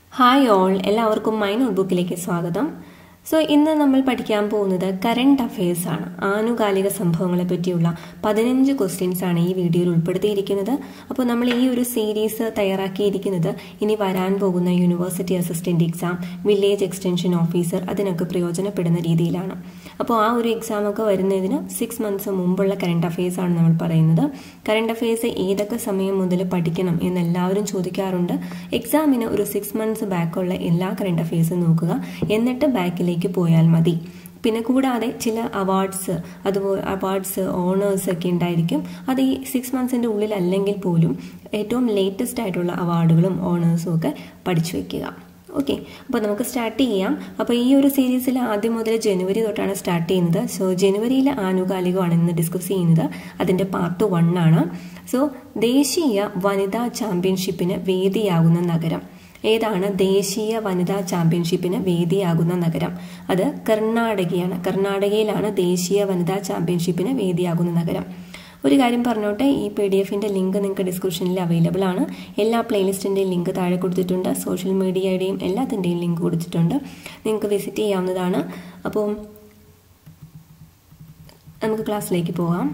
hi all എല്ലാവർക്കും my നോട്ട്ബുക്കിലേക്ക് സ്വാഗതം സോ ഇന്ന് നമ്മൾ പഠിക്കാൻ പോകുന്നത് കറണ്ട് അഫയേഴ്സ് ആണ് ആനുകാലിക സംഭവങ്ങളെ പറ്റിയുള്ള പതിനഞ്ച് ക്വസ്റ്റ്യൻസ് ആണ് ഈ വീഡിയോയിൽ ഉൾപ്പെടുത്തിയിരിക്കുന്നത് അപ്പോൾ നമ്മൾ ഈ ഒരു സീരീസ് തയ്യാറാക്കിയിരിക്കുന്നത് ഇനി വരാൻ പോകുന്ന university assistant exam village extension officer അതിനൊക്കെ പ്രയോജനപ്പെടുന്ന രീതിയിലാണ് അപ്പോൾ ആ ഒരു എക്സാം ഒക്കെ വരുന്നതിന് സിക്സ് മന്ത്സ് മുമ്പുള്ള കറണ്ട് അഫയേഴ്സ് ആണ് നമ്മൾ പറയുന്നത് കറണ്ട് അഫയേഴ്സ് ഏതൊക്കെ സമയം മുതൽ പഠിക്കണം എന്ന് എല്ലാവരും ചോദിക്കാറുണ്ട് എക്സാമിന് ഒരു സിക്സ് മന്ത്സ് ബാക്കുള്ള എല്ലാ കറണ്ട് അഫയേഴ്സും നോക്കുക എന്നിട്ട് ബാക്കിലേക്ക് പോയാൽ മതി പിന്നെ കൂടാതെ ചില അവാർഡ്സ് അതുപോലെ അവാർഡ്സ് ഓണേഴ്സ് ഒക്കെ ഉണ്ടായിരിക്കും അത് ഈ സിക്സ് മന്ത്സിൻ്റെ ഉള്ളിലല്ലെങ്കിൽ പോലും ഏറ്റവും ലേറ്റസ്റ്റ് ആയിട്ടുള്ള അവാർഡുകളും ഓണേഴ്സും ഒക്കെ പഠിച്ചു വെക്കുക ഓക്കെ അപ്പോൾ നമുക്ക് സ്റ്റാർട്ട് ചെയ്യാം അപ്പോൾ ഈ ഒരു സീരീസിൽ ആദ്യം മുതൽ ജനുവരി തൊട്ടാണ് സ്റ്റാർട്ട് ചെയ്യുന്നത് സോ ജനുവരിയിലെ ആനുകാലികമാണ് ഇന്ന് ഡിസ്കസ് ചെയ്യുന്നത് അതിൻ്റെ പാർട്ട് വൺ ആണ് സോ ദേശീയ വനിതാ ചാമ്പ്യൻഷിപ്പിന് വേദിയാകുന്ന നഗരം ഏതാണ് ദേശീയ വനിതാ ചാമ്പ്യൻഷിപ്പിന് വേദിയാകുന്ന നഗരം അത് കർണാടകയാണ് കർണാടകയിലാണ് ദേശീയ വനിതാ ചാമ്പ്യൻഷിപ്പിന് വേദിയാകുന്ന നഗരം ഒരു കാര്യം പറഞ്ഞോട്ടെ ഈ പി ഡി എഫിൻ്റെ ലിങ്ക് നിങ്ങൾക്ക് ഡിസ്ക്രിപ്ഷനിൽ അവൈലബിൾ ആണ് എല്ലാ പ്ലേലിസ്റ്റിൻ്റെയും ലിങ്ക് താഴെ കൊടുത്തിട്ടുണ്ട് സോഷ്യൽ മീഡിയയുടെയും എല്ലാത്തിൻ്റെയും ലിങ്ക് കൊടുത്തിട്ടുണ്ട് നിങ്ങൾക്ക് വിസിറ്റ് ചെയ്യാവുന്നതാണ് അപ്പോൾ നമുക്ക് ക്ലാസ്സിലേക്ക് പോകാം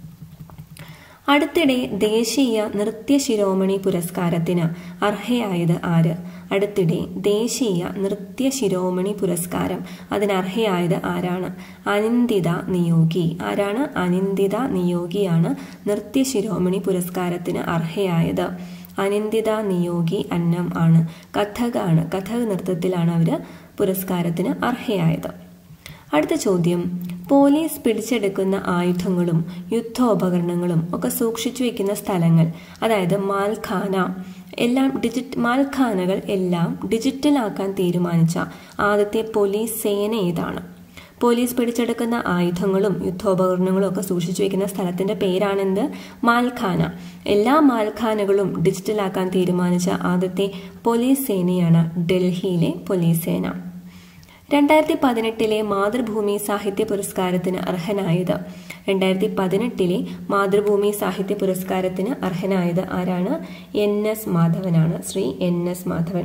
അടുത്തിടെ ദേശീയ നൃത്യ ശിരോമണി പുരസ്കാരത്തിന് അർഹയായത് ആര് അടുത്തിടെ ദേശീയ നൃത്യ ശിരോമണി പുരസ്കാരം അതിനർഹയായത് ആരാണ് അനിന്ദിത നിയോഗി ആരാണ് അനിന്ദിത നിയോഗിയാണ് നൃത്യ ശിരോമണി പുരസ്കാരത്തിന് അർഹയായത് അനിന്ദിത നിയോഗി അന്നം ആണ് കഥകാണ് കഥക് നൃത്തത്തിലാണ് അവർ പുരസ്കാരത്തിന് അർഹയായത് അടുത്ത ചോദ്യം പോലീസ് പിടിച്ചെടുക്കുന്ന ആയുധങ്ങളും യുദ്ധോപകരണങ്ങളും ഒക്കെ സൂക്ഷിച്ചു വെക്കുന്ന സ്ഥലങ്ങൾ അതായത് മാൽഖാന എല്ലാം ഡിജിറ്റ് മാൽഖാനകൾ എല്ലാം ഡിജിറ്റലാക്കാൻ തീരുമാനിച്ച ആദ്യത്തെ പോലീസ് സേന ഏതാണ് പോലീസ് പിടിച്ചെടുക്കുന്ന ആയുധങ്ങളും യുദ്ധോപകരണങ്ങളും ഒക്കെ സൂക്ഷിച്ചു വെക്കുന്ന സ്ഥലത്തിന്റെ പേരാണെന്ത് മാൽഖാന എല്ലാ മാൽഖാനകളും ഡിജിറ്റലാക്കാൻ തീരുമാനിച്ച ആദ്യത്തെ പോലീസ് സേനയാണ് ഡൽഹിയിലെ പോലീസ് സേന രണ്ടായിരത്തി പതിനെട്ടിലെ മാതൃഭൂമി സാഹിത്യ പുരസ്കാരത്തിന് അർഹനായത് രണ്ടായിരത്തി പതിനെട്ടിലെ മാതൃഭൂമി സാഹിത്യ പുരസ്കാരത്തിന് അർഹനായത് ആരാണ് എൻ എസ് മാധവനാണ് ശ്രീ എൻ എസ് മാധവൻ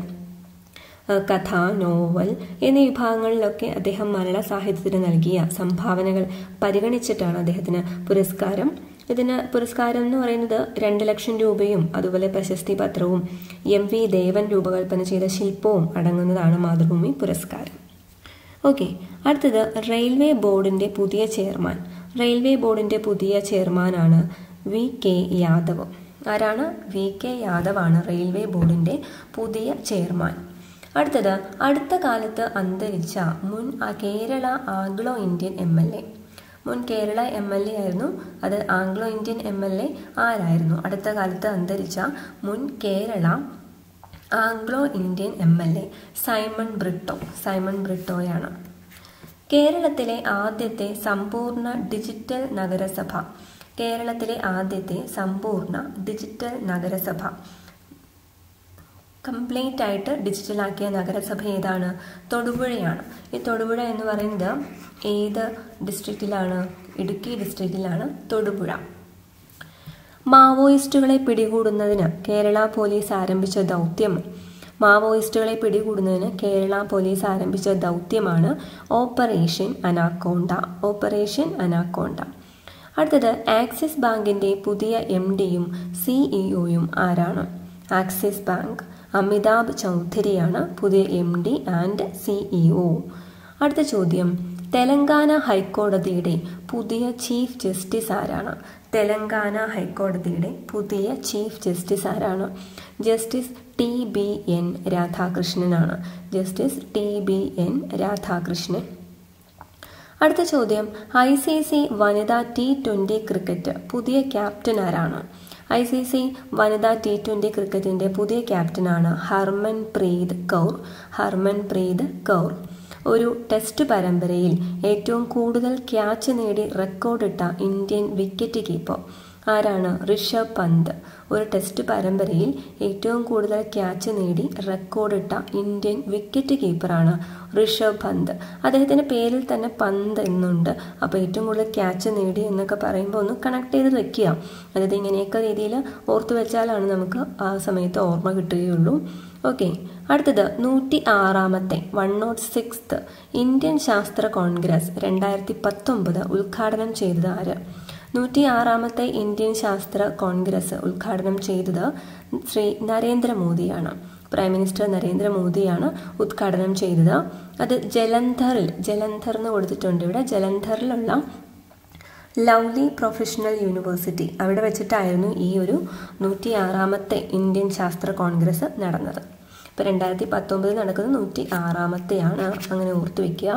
കഥ നോവൽ എന്നീ വിഭാഗങ്ങളിലൊക്കെ അദ്ദേഹം മലയാള സാഹിത്യത്തിന് നൽകിയ സംഭാവനകൾ പരിഗണിച്ചിട്ടാണ് അദ്ദേഹത്തിന് പുരസ്കാരം ഇതിന് പുരസ്കാരം എന്ന് പറയുന്നത് രണ്ട് ലക്ഷം രൂപയും അതുപോലെ പ്രശസ്തി പത്രവും എം വി ദേവൻ രൂപകൽപ്പന ചെയ്ത ശില്പവും അടങ്ങുന്നതാണ് മാതൃഭൂമി പുരസ്കാരം ഓക്കെ അടുത്തത് റെയിൽവേ ബോർഡിന്റെ പുതിയ ചെയർമാൻ റെയിൽവേ ബോർഡിന്റെ പുതിയ ചെയർമാനാണ് വി കെ യാദവ് ആരാണ് വി കെ യാദവ് ആണ് റെയിൽവേ ബോർഡിന്റെ പുതിയ ചെയർമാൻ അടുത്തത് അടുത്ത കാലത്ത് അന്തരിച്ച മുൻ Kerala Anglo Indian M L A മുൻ കേരള എം എൽ എ ആയിരുന്നു അത് Anglo Indian M L A ആരായിരുന്നു അടുത്ത കാലത്ത് അന്തരിച്ച മുൻ Kerala Anglo Indian M L A Simon Britto Simon ബ്രിട്ടോയാണ് കേരളത്തിലെ ആദ്യത്തെ സമ്പൂർണ്ണ ഡിജിറ്റൽ നഗരസഭ കേരളത്തിലെ ആദ്യത്തെ സമ്പൂർണ്ണ ഡിജിറ്റൽ നഗരസഭ കംപ്ലീറ്റ് ആയിട്ട് ഡിജിറ്റലാക്കിയ നഗരസഭ ഏതാണ് തൊടുപുഴയാണ് ഈ തൊടുപുഴ എന്ന് പറയുന്നത് ഏത് ഡിസ്ട്രിക്റ്റിലാണ് ഇടുക്കി ഡിസ്ട്രിക്റ്റിലാണ് തൊടുപുഴ മാവോയിസ്റ്റുകളെ പിടികൂടുന്നതിന് കേരള പോലീസ് ആരംഭിച്ച ദൗത്യം മാവോയിസ്റ്റുകളെ പിടികൂടുന്നതിന് കേരള പോലീസ് ആരംഭിച്ച ദൗത്യമാണ് ഓപ്പറേഷൻ അനാക്കോണ്ട ഓപ്പറേഷൻ അനാക്കോണ്ട അടുത്തത് ആക്സിസ് ബാങ്കിന്റെ പുതിയ എം ഡിയും സിഇഒയും ആരാണ് ആക്സിസ് ബാങ്ക് അമിതാഭ് ചൗധരിയാണ് പുതിയ എം ഡി ആൻഡ് സിഇഒ അടുത്ത ചോദ്യം തെലങ്കാന ഹൈക്കോടതിയുടെ പുതിയ ചീഫ് ജസ്റ്റിസ് ആരാണ് തെലങ്കാന ഹൈക്കോടതിയുടെ പുതിയ ചീഫ് ജസ്റ്റിസ് ആരാണ് ജസ്റ്റിസ് ടി ബി എൻ രാധാകൃഷ്ണനാണ് justice T B N Radhakrishnan അടുത്ത ചോദ്യം ഐ സി സി വനിതാ ടി ട്വന്റി ക്രിക്കറ്റ് പുതിയ ക്യാപ്റ്റൻ ആരാണ് ഐ സി സി വനിതാ ടി ട്വന്റി ക്രിക്കറ്റിന്റെ പുതിയ ക്യാപ്റ്റനാണ് ഹർമൻ പ്രീത് കൗർ ഹർമൻ പ്രീത് കൗർ ഒരു ടെസ്റ്റ് പരമ്പരയിൽ ഏറ്റവും കൂടുതൽ ക്യാച്ച് നേടി റെക്കോർഡിട്ട ഇന്ത്യൻ വിക്കറ്റ് കീപ്പർ ആരാണ് ഋഷഭ് പന്ത് ഒരു ടെസ്റ്റ് പരമ്പരയിൽ ഏറ്റവും കൂടുതൽ ക്യാച്ച് നേടി റെക്കോർഡിട്ട ഇന്ത്യൻ വിക്കറ്റ് കീപ്പറാണ് ഋഷഭ് പന്ത് അദ്ദേഹത്തിൻ്റെ പേരിൽ തന്നെ പന്ത് എന്നുണ്ട് അപ്പോൾ ഏറ്റവും കൂടുതൽ ക്യാച്ച് നേടി എന്നൊക്കെ പറയുമ്പോൾ ഒന്ന് കണക്ട് ചെയ്ത് വെക്കുക അതായത് ഇങ്ങനെയൊക്കെ രീതിയിൽ ഓർത്തു വെച്ചാലാണ് നമുക്ക് ആ സമയത്ത് ഓർമ്മ കിട്ടുകയുള്ളൂ ഓക്കെ അടുത്തത് നൂറ്റി ആറാമത്തെ വൺ നോട്ട് സിക്സ്ത് ഇന്ത്യൻ ശാസ്ത്ര കോൺഗ്രസ് രണ്ടായിരത്തി പത്തൊമ്പത് ഉദ്ഘാടനം ചെയ്തത് ആര് നൂറ്റി ആറാമത്തെ ഇന്ത്യൻ ശാസ്ത്ര കോൺഗ്രസ് ഉദ്ഘാടനം ചെയ്തത് ശ്രീ നരേന്ദ്രമോദിയാണ് പ്രൈം മിനിസ്റ്റർ നരേന്ദ്രമോദിയാണ് ഉദ്ഘാടനം ചെയ്തത് അത് ജലന്ധറിൽ ജലന്ധർ എന്ന് കൊടുത്തിട്ടുണ്ട് ഇവിടെ ജലന്ധറിലുള്ള ലവ്ലി പ്രൊഫഷണൽ യൂണിവേഴ്സിറ്റി അവിടെ വെച്ചിട്ടായിരുന്നു ഈ ഒരു നൂറ്റി ആറാമത്തെ ഇന്ത്യൻ ശാസ്ത്ര കോൺഗ്രസ് നടന്നത് ഇപ്പോൾ രണ്ടായിരത്തി പത്തൊമ്പതിൽ നടക്കുന്നത് നൂറ്റി ആറാമത്തെയാണ് അങ്ങനെ ഓർത്തു വെക്കുക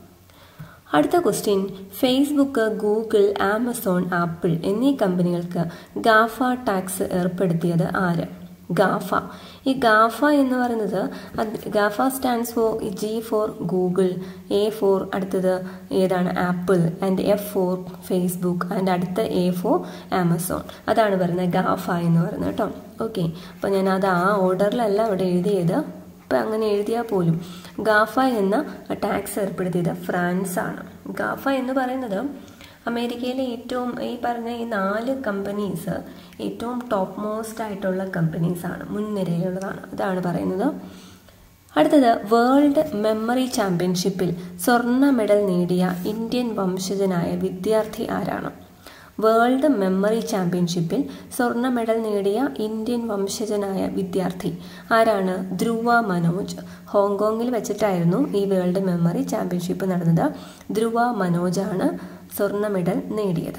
അടുത്ത question Facebook Google Amazon Apple എന്നീ കമ്പനികൾക്ക് ഗാഫ ടാക്സ് ഏർപ്പെടുത്തിയത് ആര് ഗാഫ ഈ ഗാഫ എന്ന് പറയുന്നത് GAFA stands for G for Google A for അടുത്തത് ഏതാണ് Apple and F for Facebook and അടുത്ത എ ഫോർ ആമസോൺ അതാണ് പറയുന്നത് ഗാഫ എന്ന് പറയുന്നത് കേട്ടോ ഓക്കെ അപ്പോൾ ഞാൻ അത് ആ ഓർഡറിലല്ല അവിടെ എഴുതിയത് ഇപ്പം അങ്ങനെ എഴുതിയാൽ പോലും ഗാഫ എന്ന ടാക്സ് ഏർപ്പെടുത്തിയത് ഫ്രാൻസ് ആണ് ഗാഫ എന്ന് പറയുന്നത് അമേരിക്കയിലെ ഏറ്റവും ഈ പറഞ്ഞ ഈ നാല് കമ്പനീസ് ഏറ്റവും ടോപ്പ് മോസ്റ്റ് ആയിട്ടുള്ള കമ്പനീസാണ് മുൻനിരയിലുള്ളതാണ് അതാണ് പറയുന്നത് അടുത്തത് വേൾഡ് മെമ്മറി ചാമ്പ്യൻഷിപ്പിൽ സ്വർണ്ണ മെഡൽ നേടിയ ഇന്ത്യൻ വംശജനായ വിദ്യാർത്ഥി ആരാണ് വേൾഡ് മെമ്മറി ചാമ്പ്യൻഷിപ്പിൽ സ്വർണ്ണ മെഡൽ നേടിയ ഇന്ത്യൻ വംശജനായ വിദ്യാർത്ഥി ആരാണ് ധ്രുവ മനോജ് ഹോങ്കോങ്ങിൽ വെച്ചിട്ടായിരുന്നു ഈ വേൾഡ് മെമ്മറി ചാമ്പ്യൻഷിപ്പ് നടന്നത് ധ്രുവ മനോജാണ് സ്വർണ്ണ മെഡൽ നേടിയത്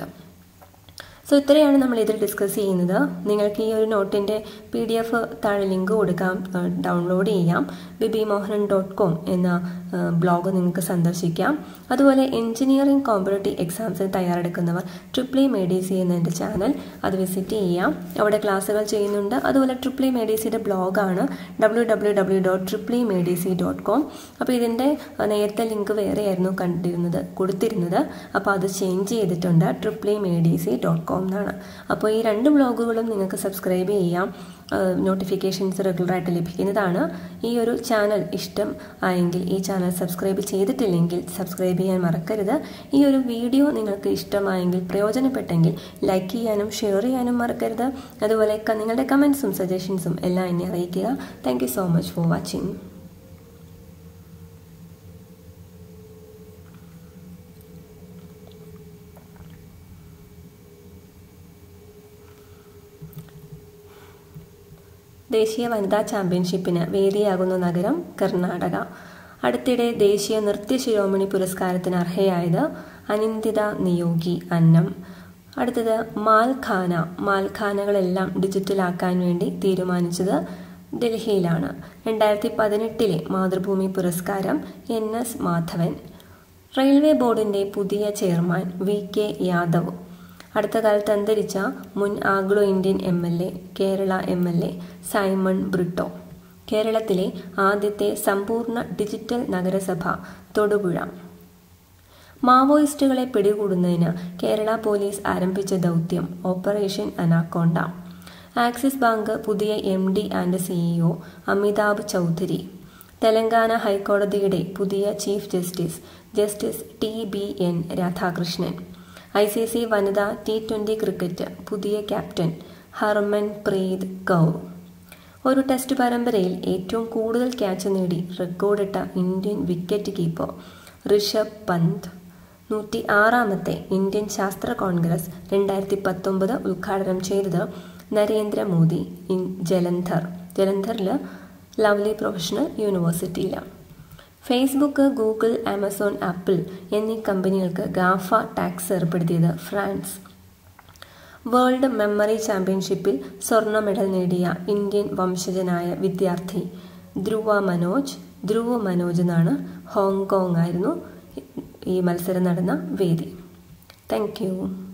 സോ ഇത്രയാണ് നമ്മൾ ഇതിൽ ഡിസ്കസ് ചെയ്യുന്നത് നിങ്ങൾക്ക് ഈ ഒരു നോട്ടിൻ്റെ പി ഡി എഫ് താഴെ ലിങ്ക് കൊടുക്കാം ഡൗൺലോഡ് ചെയ്യാം ബിബി മോഹനൻ ഡോട്ട് കോം എന്ന ബ്ലോഗ് നിങ്ങൾക്ക് സന്ദർശിക്കാം അതുപോലെ എഞ്ചിനീയറിംഗ് കോമ്പറേറ്റീവ് എക്സാംസിന് തയ്യാറെടുക്കുന്നവർ ട്രിപ്ലി മേഡീസി എന്ന എൻ്റെ ചാനൽ അത് വിസിറ്റ് ചെയ്യാം അവിടെ ക്ലാസ്സുകൾ ചെയ്യുന്നുണ്ട് അതുപോലെ ട്രിപ്ലി മേഡീസിയുടെ ബ്ലോഗാണ് ഡബ്ല്യൂ ഡബ്ല്യൂ ഡബ്ല്യൂ ഡോട്ട് ട്രിപ്ലി മേഡീസി ഡോട്ട് കോം അപ്പോൾ ഇതിൻ്റെ നേരത്തെ ലിങ്ക് വേറെയായിരുന്നു കണ്ടിരുന്നത് കൊടുത്തിരുന്നത് അപ്പോൾ അത് ചേഞ്ച് ചെയ്തിട്ടുണ്ട് ട്രിപ്ലി മേഡീസി ഡോട്ട് കോം എന്നാണ് അപ്പോൾ ഈ രണ്ട് ബ്ലോഗുകളും നിങ്ങൾക്ക് സബ്സ്ക്രൈബ് ചെയ്യാം നോട്ടിഫിക്കേഷൻസ് റെഗുലറായിട്ട് ലഭിക്കുന്നതാണ് ഈ ഒരു ചാനൽ ഇഷ്ടം ആയെങ്കിൽ ഈ ചാനൽ സബ്സ്ക്രൈബ് ചെയ്തിട്ടില്ലെങ്കിൽ സബ്സ്ക്രൈബ് ചെയ്യാൻ മറക്കരുത് ഈ ഒരു വീഡിയോ നിങ്ങൾക്ക് ഇഷ്ടമായെങ്കിൽ പ്രയോജനപ്പെട്ടെങ്കിൽ ലൈക്ക് ചെയ്യാനും ഷെയർ ചെയ്യാനും മറക്കരുത് അതുപോലെ നിങ്ങളുടെ കമൻസും സജഷൻസും എല്ലാം എന്നെ അറിയിക്കുക thank so much for watching ദേശീയ വനിതാ ചാമ്പ്യൻഷിപ്പിന് വേദിയാകുന്ന നഗരം കർണാടക അടുത്തിടെ ദേശീയ നൃത്യ ശിരോമണി പുരസ്കാരത്തിന് അർഹയായത് അനിന്ദിത നിയോഗി അന്നം അടുത്തത് മാൽഖാന മാൽഖാനകളെല്ലാം ഡിജിറ്റലാക്കാൻ വേണ്ടി തീരുമാനിച്ചത് ഡൽഹിയിലാണ് രണ്ടായിരത്തി പതിനെട്ടിലെ മാതൃഭൂമി പുരസ്കാരം എൻ എസ് മാധവൻ റെയിൽവേ ബോർഡിന്റെ പുതിയ ചെയർമാൻ വി കെ യാദവ് അടുത്ത കാലത്ത് അന്തരിച്ച മുൻ Anglo Indian M L A Kerala M L A Simon Britto കേരളത്തിലെ ആദ്യത്തെ സമ്പൂർണ്ണ ഡിജിറ്റൽ നഗരസഭ തൊടുപുഴ മാവോയിസ്റ്റുകളെ പിടികൂടുന്നതിന് കേരള പോലീസ് ആരംഭിച്ച ദൗത്യം ഓപ്പറേഷൻ അനാക്കോണ്ട ആക്സിസ് ബാങ്ക് പുതിയ M D and CEO Amitabh Chaudhary Telangana ഹൈക്കോടതിയുടെ പുതിയ chief justice justice T B N Radhakrishnan I C C വനിതാ ടി ട്വൻ്റി ക്രിക്കറ്റ് പുതിയ ക്യാപ്റ്റൻ ഹർമൻ പ്രീത് കൗർ ഒരു ടെസ്റ്റ് പരമ്പരയിൽ ഏറ്റവും കൂടുതൽ ക്യാച്ച് നേടി റെക്കോർഡിട്ട Indian wicket keeper Rishabh Pant നൂറ്റി ആറാമത്തെ ഇന്ത്യൻ ശാസ്ത്ര കോൺഗ്രസ് രണ്ടായിരത്തി പത്തൊമ്പത് ഉദ്ഘാടനം ചെയ്തത് നരേന്ദ്രമോദി ഇൻ ജലന്ധർ ജലന്ധറിൽ ലവ്ലി പ്രൊഫഷണൽ യൂണിവേഴ്സിറ്റിയിലാണ് ഫേസ്ബുക്ക് ഗൂഗിൾ ആമസോൺ ആപ്പിൾ എന്നീ കമ്പനികൾക്ക് ഗാഫ ടാക്സ് ഏർപ്പെടുത്തിയത് ഫ്രാൻസ് വേൾഡ് മെമ്മറി ചാമ്പ്യൻഷിപ്പിൽ സ്വർണ്ണ മെഡൽ നേടിയ ഇന്ത്യൻ വംശജനായ വിദ്യാർത്ഥി ധ്രുവ മനോജ് ധ്രുവ മനോജ് എന്നാണ് ഹോങ്കോങ് ആയിരുന്നു ഈ മത്സരം നടന്ന വേദി താങ്ക്